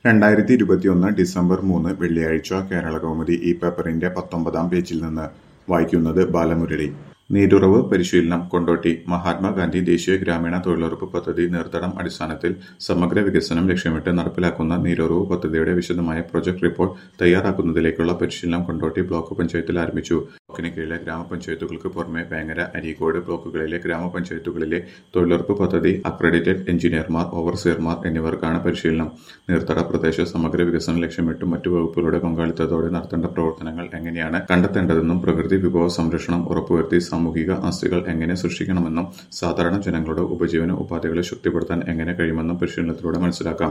രണ്ടായിരത്തി ഇരുപത്തിയൊന്ന് ഡിസംബർ മൂന്ന് വെള്ളിയാഴ്ച കേരളകൗമുദി ഈ പേപ്പറിന്റെ പത്തൊമ്പതാം പേജിൽ നിന്ന് വായിക്കുന്നത് ബാലമുരളി നീരുറവ് പരിശീലനം കൊണ്ടോട്ടി മഹാത്മാഗാന്ധി ദേശീയ ഗ്രാമീണ തൊഴിലുറപ്പ് പദ്ധതി നീർത്തടം അടിസ്ഥാനത്തിൽ സമഗ്ര വികസനം ലക്ഷ്യമിട്ട് നടപ്പിലാക്കുന്ന നീരുറവ് പദ്ധതിയുടെ വിശദമായ പ്രൊജക്ട് റിപ്പോർട്ട് തയ്യാറാക്കുന്നതിലേക്കുള്ള പരിശീലനം കൊണ്ടോട്ടി ബ്ലോക്ക് പഞ്ചായത്തിൽ ആരംഭിച്ചു ബ്ലോക്കിന് കീഴിലെ ഗ്രാമപഞ്ചായത്തുകൾക്ക് പുറമെ വേങ്ങര അരീക്കോട് ബ്ലോക്കുകളിലെ ഗ്രാമപഞ്ചായത്തുകളിലെ തൊഴിലുറപ്പ് പദ്ധതി അക്രഡിറ്റഡ് എഞ്ചിനീയർമാർ ഓവർസിയർമാർ എന്നിവർക്കാണ് പരിശീലനം നീർത്തട പ്രദേശ സമഗ്ര വികസനം ലക്ഷ്യമിട്ട് മറ്റു വകുപ്പുകളുടെ പങ്കാളിത്തത്തോടെ നടത്തേണ്ട പ്രവർത്തനങ്ങൾ എങ്ങനെയാണ് കണ്ടെത്തേണ്ടതെന്നും പ്രകൃതി വിഭവ സംരക്ഷണം ഉറപ്പുവരുത്തി സാമൂഹിക ആസ്തികൾ എങ്ങനെ സൃഷ്ടിക്കണമെന്നും സാധാരണ ജനങ്ങളുടെ ഉപജീവന ഉപാധികളെ ശക്തിപ്പെടുത്താൻ എങ്ങനെ കഴിയുമെന്നും പരിശീലനത്തിലൂടെ മനസ്സിലാക്കാം